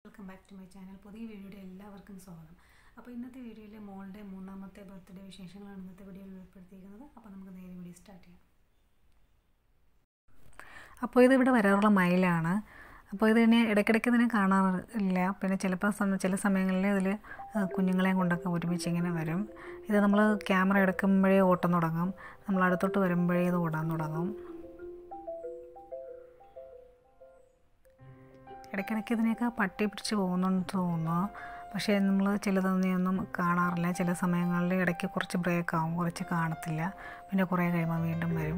welcome back to my channel പുതിയ വീഡിയോയുടെ എല്ലാവർക്കും സ്വാഗതം അപ്പോൾ ഇന്നത്തെ വീഡിയോയിൽ മോളുടെ മൂന്നാമത്തെ ബർത്ത്ഡേ വിശേഷങ്ങളാണ് ഇന്നത്തെ വീഡിയോയിൽ ഉൾപ്പെടുത്തിയിരിക്കുന്നത് അപ്പോൾ നമുക്ക് നേരെ വീഡിയോ സ്റ്റാർട്ട് ചെയ്യാം അപ്പോൾ ഇതിവിടെ വരാറുള്ള മയിലാണ് അപ്പോൾ ഇതിനെ ഇടയ്ക്കിടയ്ക്ക് ഇതിനെ കാണാറില്ല പിന്നെ ചിലപ്പോൾ സമ ചില സമയങ്ങളിൽ ഇതിൽ കുഞ്ഞുങ്ങളെയും കൊണ്ടൊക്കെ ഒരുമിച്ച് ഇങ്ങനെ വരും ഇത് നമ്മൾ ക്യാമറ എടുക്കുമ്പോഴേ ഓട്ടം തുടങ്ങും നമ്മൾ അടുത്തോട്ട് വരുമ്പോഴേ ഇത് ഓടാൻ തുടങ്ങും ഇടയ്ക്കിടയ്ക്ക് ഇതിനെയൊക്കെ പട്ടി പിടിച്ച് പോകുന്നുണ്ട് തോന്നുന്നു പക്ഷേ നമ്മൾ ചിലതൊന്നും കാണാറില്ല ചില സമയങ്ങളിൽ ഇടയ്ക്ക് കുറച്ച് ബ്രേക്ക് ആവും കുറച്ച് കാണത്തില്ല പിന്നെ കുറേ കഴിയുമ്പോൾ വീണ്ടും വരും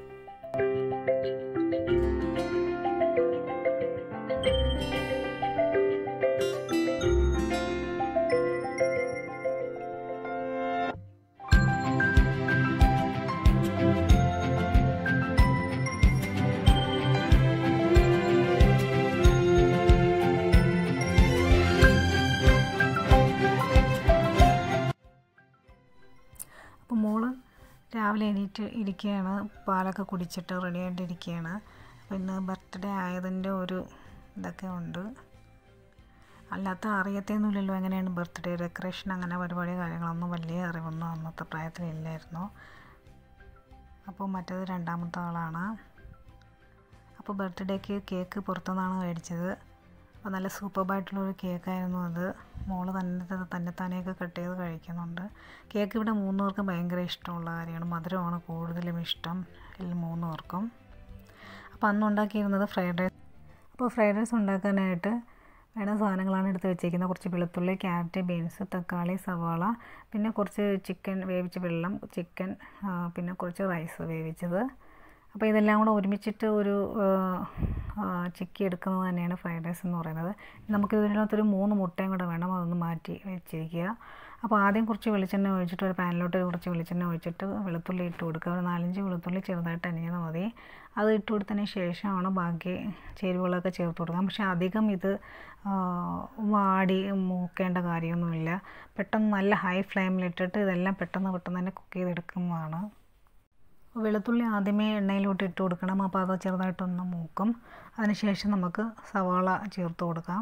അപ്പോൾ മോള് രാവിലെ എണീറ്റ് ഇരിക്കുകയാണ് പാലൊക്കെ കുടിച്ചിട്ട് റെഡി ആയിട്ടിരിക്കുകയാണ് അപ്പോൾ ഇന്ന് ബർത്ത്ഡേ ആയതിൻ്റെ ഒരു ഇതൊക്കെ ഉണ്ട് അല്ലാത്ത അറിയത്തൊന്നുമില്ലല്ലോ എങ്ങനെയാണ് ബർത്ത്ഡേ ഡെക്കറേഷൻ അങ്ങനെ പരിപാടി കാര്യങ്ങളൊന്നും വലിയ അറിവൊന്നും അന്നത്തെ പ്രായത്തിലില്ലായിരുന്നു അപ്പോൾ മറ്റേത് രണ്ടാമത്തെ ആളാണ് അപ്പോൾ ബർത്ത്ഡേക്ക് കേക്ക് പുറത്തുനിന്നാണ് മേടിച്ചത് അപ്പോൾ നല്ല സൂപ്പർബായിട്ടുള്ളൊരു കേക്കായിരുന്നു അത് മോള് തന്നെ തന്നെ തന്നെയൊക്കെ കട്ട് ചെയ്ത് കഴിക്കുന്നുണ്ട് കേക്ക് ഇവിടെ മൂന്ന് പേർക്കും ഭയങ്കര ഇഷ്ടമുള്ള കാര്യമാണ് മധുരമാണ് കൂടുതലും ഇഷ്ടം ഇതിൽ മൂന്ന് പേർക്കും അപ്പോൾ അന്ന് ഉണ്ടാക്കിയിരുന്നത് ഫ്രൈഡ് റൈസ് അപ്പോൾ ഫ്രൈഡ് റൈസ് ഉണ്ടാക്കാനായിട്ട് വേണ്ട സാധനങ്ങളാണ് എടുത്ത് വെച്ചേക്കുന്നത് കുറച്ച് വെളുത്തുള്ളി ക്യാരറ്റ് ബീൻസ് തക്കാളി സവാള പിന്നെ കുറച്ച് ചിക്കൻ വേവിച്ച വെള്ളം ചിക്കൻ പിന്നെ കുറച്ച് റൈസ് വേവിച്ചത് അപ്പോൾ ഇതെല്ലാം കൂടെ ഒരുമിച്ചിട്ട് ഒരു ചിക്കി എടുക്കുന്നത് തന്നെയാണ് ഫ്രൈഡ് റൈസ് എന്ന് പറയുന്നത് നമുക്ക് ഇതിനകത്തൊരു മൂന്ന് മുട്ടയും കൂടെ വേണം അതൊന്ന് മാറ്റി വെച്ചിരിക്കുക അപ്പോൾ ആദ്യം കുറച്ച് വെളിച്ചെണ്ണ ഒഴിച്ചിട്ട് ഒരു പാനിലോട്ട് കുറച്ച് വെളിച്ചെണ്ണ ഒഴിച്ചിട്ട് വെളുത്തുള്ളി ഇട്ട് കൊടുക്കുക ഒരു നാലഞ്ച് വെളുത്തുള്ളി ചെറുതായിട്ട് അനിഞ്ഞത് മതി അത് ഇട്ട് കൊടുത്തതിന് ശേഷമാണ് ബാക്കി ചേരുവകളൊക്കെ ചേർത്ത് കൊടുക്കാം പക്ഷേ അധികം ഇത് വാടി മൂക്കേണ്ട കാര്യമൊന്നുമില്ല പെട്ടെന്ന് നല്ല ഹൈ ഫ്ലെയിമിലിട്ടിട്ട് ഇതെല്ലാം പെട്ടെന്ന് പെട്ടെന്ന് തന്നെ കുക്ക് ചെയ്തെടുക്കുന്നതാണ് വെളുത്തുള്ളി ആദ്യമേ എണ്ണയിലോട്ട് ഇട്ട് കൊടുക്കണം അപ്പോൾ അത് ചെറുതായിട്ടൊന്ന് മൂക്കും അതിനുശേഷം നമുക്ക് സവാള ചേർത്ത് കൊടുക്കാം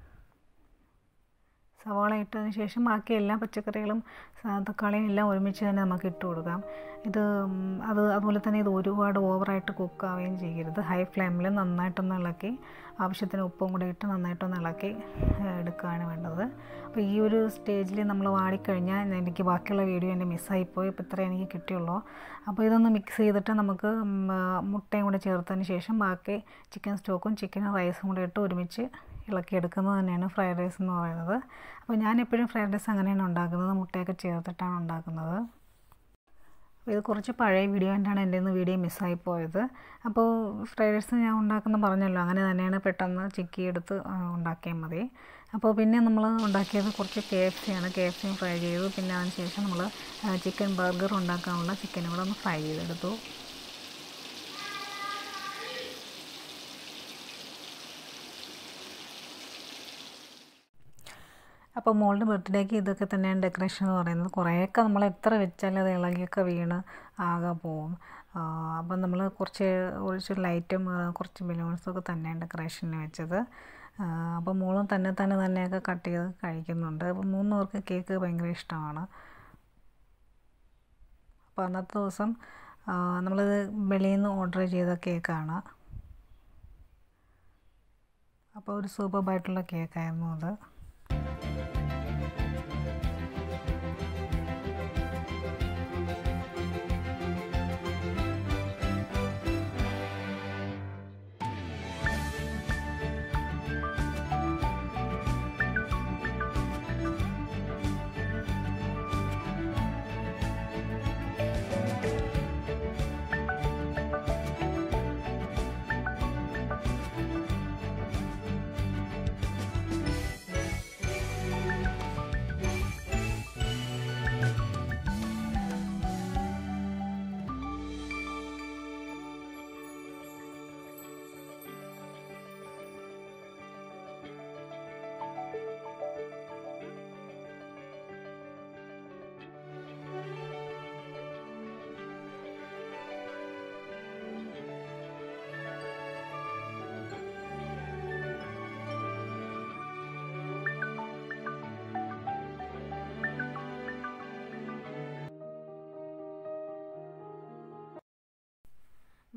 സവാള ഇട്ടതിന് ശേഷം ബാക്കി എല്ലാ പച്ചക്കറികളും തക്കാളിയും എല്ലാം ഒരുമിച്ച് തന്നെ നമുക്ക് ഇട്ട് കൊടുക്കാം ഇത് അത് അതുപോലെ തന്നെ ഇത് ഒരുപാട് ഓവറായിട്ട് കുക്കാവുകയും ചെയ്യരുത് ഹൈ ഫ്ലെയിമിൽ നന്നായിട്ടൊന്ന് ഇളക്കി ആവശ്യത്തിന് ഉപ്പും കൂടി ഇട്ട് നന്നായിട്ടൊന്ന് ഇളക്കി എടുക്കുകയാണ് വേണ്ടത് അപ്പോൾ ഈ ഒരു സ്റ്റേജിൽ നമ്മൾ വാടിക്കഴിഞ്ഞാൽ എനിക്ക് ബാക്കിയുള്ള വീഡിയോ എൻ്റെ മിസ്സായിപ്പോയി ഇപ്പോൾ ഇത്രേ എനിക്ക് കിട്ടിയുള്ളൂ അപ്പോൾ ഇതൊന്ന് മിക്സ് ചെയ്തിട്ട് നമുക്ക് മുട്ടയും കൂടി ചേർത്തതിന് ശേഷം ബാക്കി ചിക്കൻ സ്റ്റോക്കും ചിക്കനും റൈസും കൂടി ഇട്ട് ഒരുമിച്ച് ഇളക്കിയെടുക്കുന്നത് തന്നെയാണ് ഫ്രൈഡ് റൈസ് എന്ന് പറയുന്നത് അപ്പോൾ ഞാൻ എപ്പോഴും ഫ്രൈഡ് റൈസ് അങ്ങനെയാണ് ഉണ്ടാക്കുന്നത് മുട്ടയൊക്കെ ചേർത്തിട്ടാണ് ഉണ്ടാക്കുന്നത് ഇത് കുറച്ച് പഴയ വീഡിയോ കണ്ടാണ് എൻ്റെ നിന്ന് വീഡിയോ മിസ്സായി പോയത് അപ്പോൾ ഫ്രൈഡ് റൈസ് ഞാൻ ഉണ്ടാക്കുന്ന പറഞ്ഞല്ലോ അങ്ങനെ തന്നെയാണ് പെട്ടെന്ന് ചിക്കി എടുത്ത് ഉണ്ടാക്കിയാൽ മതി അപ്പോൾ പിന്നെ നമ്മൾ ഉണ്ടാക്കിയത് കുറച്ച് കെ എഫ് സി ആണ് കെ എഫ് സിയും ഫ്രൈ ചെയ്തു പിന്നെ അതിന് ശേഷം നമ്മൾ ചിക്കൻ ബർഗർ ഉണ്ടാക്കാനുള്ള ചിക്കനും കൂടെ ഒന്ന് ഫ്രൈ ചെയ്തെടുത്തു അപ്പോൾ മോളുടെ ബർത്ത്ഡേക്ക് ഇതൊക്കെ തന്നെയാണ് ഡെക്കറേഷൻ എന്ന് പറയുന്നത് കുറേയൊക്കെ നമ്മൾ എത്ര വെച്ചാലും അത് ഇളകിയൊക്കെ വീണ് ആകെ പോവും അപ്പം നമ്മൾ കുറച്ച് കുറച്ച് ലൈറ്റും കുറച്ച് ബലൂൺസൊക്കെ തന്നെയാണ് ഡെക്കറേഷന് വെച്ചത് അപ്പോൾ മോളും തന്നെ തന്നെ തന്നെയൊക്കെ കട്ട് ചെയ്ത് കഴിക്കുന്നുണ്ട് അപ്പോൾ മൂന്ന് പേർക്ക് കേക്ക് ഭയങ്കര ഇഷ്ടമാണ് അപ്പോൾ അന്നത്തെ ദിവസം നമ്മളിത് വെളിയിൽ നിന്ന് ഓർഡർ ചെയ്ത കേക്കാണ് അപ്പോൾ ഒരു സൂപ്പർബായിട്ടുള്ള കേക്കായിരുന്നു അത്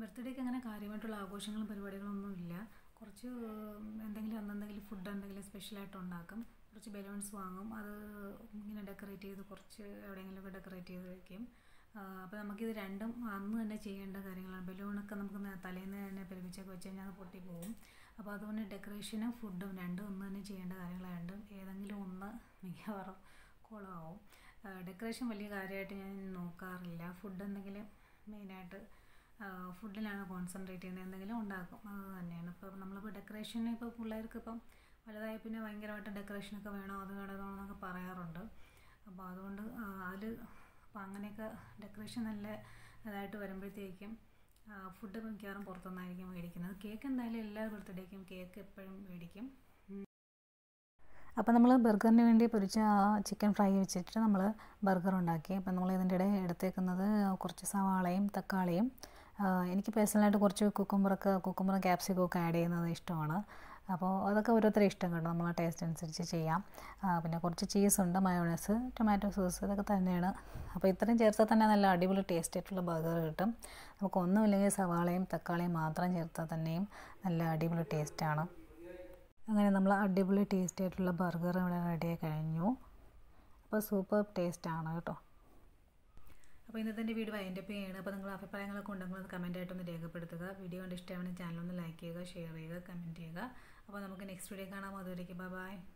ബർത്ത്ഡേക്ക് അങ്ങനെ കാര്യമായിട്ടുള്ള ആഘോഷങ്ങളും പരിപാടികളൊന്നും ഇല്ല കുറച്ച് എന്തെങ്കിലും അന്നെന്തെങ്കിലും ഫുഡ് എന്തെങ്കിലും സ്പെഷ്യലായിട്ട് ഉണ്ടാക്കും കുറച്ച് ബലൂൺസ് വാങ്ങും അത് ഇങ്ങനെ ഡെക്കറേറ്റ് ചെയ്ത് കുറച്ച് എവിടെയെങ്കിലുമൊക്കെ ഡെക്കറേറ്റ് ചെയ്ത് വയ്ക്കും അപ്പോൾ നമുക്കിത് രണ്ടും അന്ന് തന്നെ ചെയ്യേണ്ട കാര്യങ്ങളാണ് ബലൂണൊക്കെ നമുക്ക് തലേന്ന് തന്നെ പെരുമിച്ചൊക്കെ വെച്ച് കഴിഞ്ഞാൽ അത് പൊട്ടിപ്പോവും അപ്പോൾ അതുകൊണ്ട് ഡെക്കറേഷനും ഫുഡും രണ്ടും ഒന്ന് തന്നെ ചെയ്യേണ്ട കാര്യങ്ങളായതുകൊണ്ട് ഏതെങ്കിലും ഒന്ന് മിക്കവാറും കുളമാവും ഡെക്കറേഷൻ വലിയ കാര്യമായിട്ട് ഞാൻ നോക്കാറില്ല ഫുഡ് എന്തെങ്കിലും മെയിനായിട്ട് ഫുഡിലാണ് കോൺസെൻട്രേറ്റ് ചെയ്യുന്നത് എന്തെങ്കിലും ഉണ്ടാക്കും അത് തന്നെയാണ് ഇപ്പോൾ നമ്മളിപ്പോൾ ഡെക്കറേഷൻ ഇപ്പോൾ പിള്ളേർക്ക് ഇപ്പം വലുതായ പിന്നെ ഭയങ്കരമായിട്ട് ഡെക്കറേഷനൊക്കെ വേണോ അത് വേണോ എന്നൊക്കെ പറയാറുണ്ട് അപ്പോൾ അതുകൊണ്ട് അതിൽ അപ്പോൾ അങ്ങനെയൊക്കെ ഡെക്കറേഷൻ നല്ല ഇതായിട്ട് വരുമ്പോഴത്തേക്കും ഫുഡ് മിക്കവാറും പുറത്തുനിന്നായിരിക്കും മേടിക്കുന്നത് കേക്ക് എന്തായാലും എല്ലാ ബർത്ത്ഡേക്കും കേക്ക് എപ്പോഴും മേടിക്കും അപ്പോൾ നമ്മൾ ബർഗറിന് വേണ്ടി പൊരിച്ച ചിക്കൻ ഫ്രൈ വെച്ചിട്ട് നമ്മൾ ബർഗർ ഉണ്ടാക്കി അപ്പോൾ നമ്മൾ ഇതിൻ്റെ ഇടയിൽ എടുത്തേക്കുന്നത് കുറച്ച് സവാളയും തക്കാളിയും എനിക്ക് പേഴ്സണലായിട്ട് കുറച്ച് കുക്കുമ്പറൊക്കെ കുക്കുമ്പറും ക്യാപ്സിക്കും ഒക്കെ ആഡ് ചെയ്യുന്നത് ഇഷ്ടമാണ് അപ്പോൾ അതൊക്കെ ഓരോരുത്തരുടെ ഇഷ്ടം കേട്ടോ നമ്മൾ ആ ടേസ്റ്റ് അനുസരിച്ച് ചെയ്യാം പിന്നെ കുറച്ച് ചീസുണ്ട് മയോണൈസ് ടൊമാറ്റോ സോസ് ഇതൊക്കെ തന്നെയാണ് അപ്പോൾ ഇത്രയും ചേർത്താൽ തന്നെ നല്ല അടിപൊളി ടേസ്റ്റ് ആയിട്ടുള്ള ബർഗർ കിട്ടും നമുക്ക് ഒന്നുമില്ലെങ്കിൽ സവാളയും തക്കാളിയും മാത്രം ചേർത്താൽ തന്നെയും നല്ല അടിപൊളി ടേസ്റ്റാണ് അങ്ങനെ നമ്മൾ അടിപൊളി ടേസ്റ്റ് ആയിട്ടുള്ള ബർഗർ ഇവിടെ റെഡിയായി കഴിഞ്ഞു അപ്പോൾ സൂപ്പർ ടേസ്റ്റാണ് കേട്ടോ അപ്പോൾ ഇന്നത്തെ എൻ്റെ വീഡിയോ അതിൻ്റെ ചെയ്യണം അപ്പോൾ നിങ്ങൾ അഭിപ്രായങ്ങളൊക്കെ ഉണ്ടെങ്കിൽ അത് കമൻറ്റായിട്ടൊന്ന് രേഖപ്പെടുത്തുക വീഡിയോ കണ്ട് ഇഷ്ടമാണെങ്കിൽ ചാനൽ ഒന്ന് ലൈക്ക് ചെയ്യുക ഷെയർ ചെയ്യുക കമൻറ്റ് ചെയ്യുക അപ്പോൾ നമുക്ക് നെക്സ്റ്റ് വീഡിയോ കാണാം അതുവരേക്കും ബൈ ബൈ